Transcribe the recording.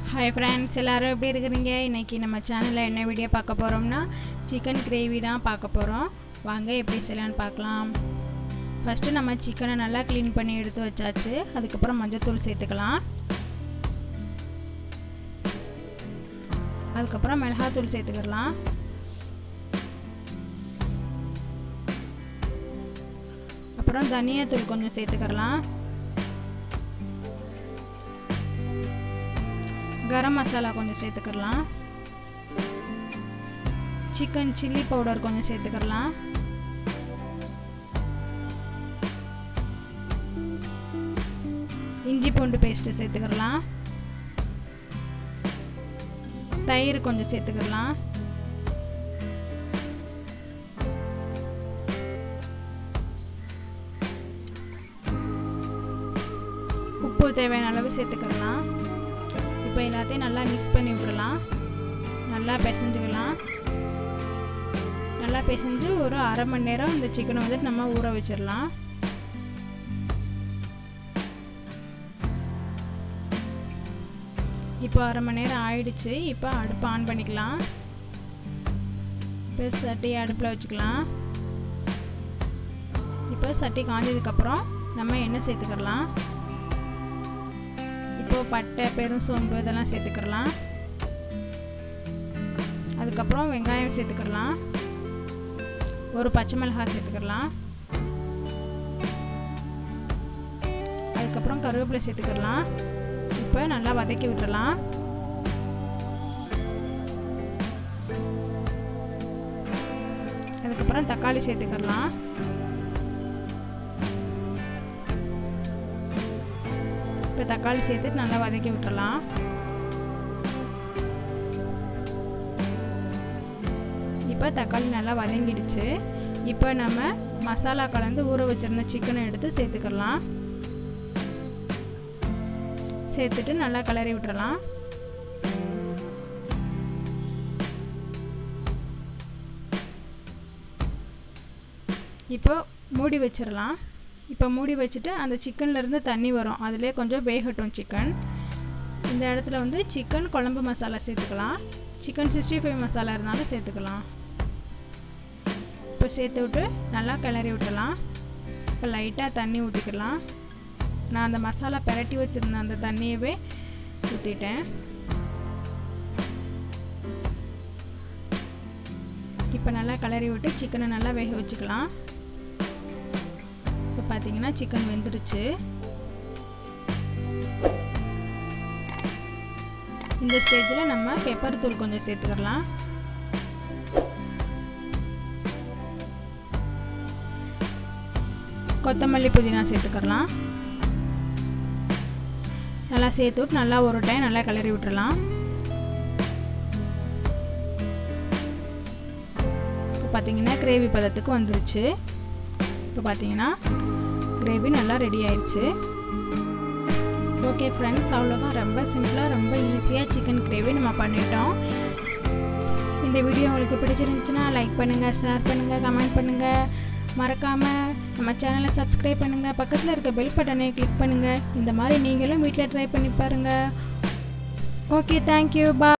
hi friends எல்லோரும் எப்படி இருக்கிறீங்க இன்றைக்கி நம்ம சேனலில் என்ன வீடியோ பார்க்க போகிறோம்னா சிக்கன் கிரேவி தான் பார்க்க போகிறோம் வாங்க எப்படி செய்யலான்னு பார்க்கலாம் ஃபஸ்ட்டு நம்ம சிக்கனை நல்லா க்ளீன் பண்ணி எடுத்து வச்சாச்சு அதுக்கப்புறம் மஞ்சத்தூள் சேர்த்துக்கலாம் அதுக்கப்புறம் மிளகாத்தூள் சேர்த்துக்கலாம் அப்புறம் தனியாத்தூள் கொஞ்சம் சேர்த்துக்கலாம் கரம் மசாலா கொஞ்சம் சேர்த்துக்கலாம் சிக்கன் சில்லி பவுடர் கொஞ்சம் சேர்த்துக்கலாம் இஞ்சி பூண்டு பேஸ்ட்டு சேர்த்துக்கலாம் தயிர் கொஞ்சம் சேர்த்துக்கலாம் உப்பு தேவையான அளவு சேர்த்துக்கலாம் இப்போ எல்லாத்தையும் நல்லா மிக்ஸ் பண்ணி விடலாம் நல்லா பிசைஞ்சுக்கலாம் நல்லா பிசைஞ்சு ஒரு அரை மணி நேரம் இந்த சிக்கனை வந்துட்டு நம்ம ஊற வச்சிடலாம் இப்போ அரை மணி நேரம் ஆயிடுச்சு இப்போ அடுப்பு ஆன் பண்ணிக்கலாம் இப்போ சட்டி அடுப்பில் வச்சுக்கலாம் இப்போ சட்டி காஞ்சதுக்கப்புறம் நம்ம எண்ணெய் சேர்த்துக்கலாம் இப்போது பட்டை பெரும் சோம்பு இதெல்லாம் சேர்த்துக்கலாம் அதுக்கப்புறம் வெங்காயம் சேர்த்துக்கலாம் ஒரு பச்சை மிளகாய் சேர்த்துக்கலாம் அதுக்கப்புறம் கருவேப்பிலை சேர்த்துக்கலாம் இப்போ நல்லா வதக்கி விட்டுறலாம் அதுக்கப்புறம் தக்காளி சேர்த்துக்கலாம் இப்போ தக்காளி சேர்த்து நல்லா வதக்கி விட்டுறலாம் இப்போ தக்காளி நல்லா வதங்கிடுச்சு இப்போ நம்ம மசாலா கலந்து ஊற வச்சிருந்த சிக்கனை எடுத்து சேர்த்துக்கலாம் சேர்த்துட்டு நல்லா கிளறி விட்டுறலாம் இப்போ மூடி வச்சிடலாம் இப்போ மூடி வச்சுட்டு அந்த சிக்கன்லேருந்து தண்ணி வரும் அதிலே கொஞ்சம் வேகட்டும் சிக்கன் இந்த இடத்துல வந்து சிக்கன் குழம்பு மசாலா சேர்த்துக்கலாம் சிக்கன் சிக்ஸ்டி ஃபைவ் மசாலா இருந்தாலும் சேர்த்துக்கலாம் இப்போ சேர்த்து விட்டு நல்லா கிளறி விட்டுலாம் இப்போ லைட்டாக தண்ணி ஊற்றிக்கலாம் நான் அந்த மசாலா பெரட்டி வச்சுருந்த அந்த தண்ணியவே ஊற்றிட்டேன் இப்போ நல்லா கிளறி விட்டு சிக்கனை நல்லா வேக வச்சுக்கலாம் இப்போ பார்த்தீங்கன்னா சிக்கன் வெந்துருச்சு இந்த ஸ்டேஜில் நம்ம பெப்பர் தூள் கொஞ்சம் சேர்த்துக்கலாம் கொத்தமல்லி புதினா சேர்த்துக்கலாம் நல்லா சேர்த்து விட்டு நல்லா ஒரு டைம் நல்லா கிளறி விட்டுறலாம் இப்போ பார்த்தீங்கன்னா கிரேவி பதத்துக்கு வந்துருச்சு இப்போ பார்த்தீங்கன்னா கிரேவி நல்லா ரெடி ஆயிடுச்சு ஓகே ஃப்ரெண்ட்ஸ் அவ்வளோதான் ரொம்ப சிம்பிளாக ரொம்ப ஈஸியாக சிக்கன் கிரேவி நம்ம பண்ணிட்டோம் இந்த வீடியோ உங்களுக்கு பிடிச்சிருந்துச்சுன்னா லைக் பண்ணுங்கள் ஷேர் பண்ணுங்கள் கமெண்ட் பண்ணுங்கள் மறக்காமல் நம்ம சேனலை சப்ஸ்கிரைப் பண்ணுங்கள் பக்கத்தில் இருக்க பெல் பட்டனை கிளிக் பண்ணுங்கள் இந்த மாதிரி நீங்களும் வீட்டில் ட்ரை பண்ணி பாருங்கள் ஓகே தேங்க்யூ பா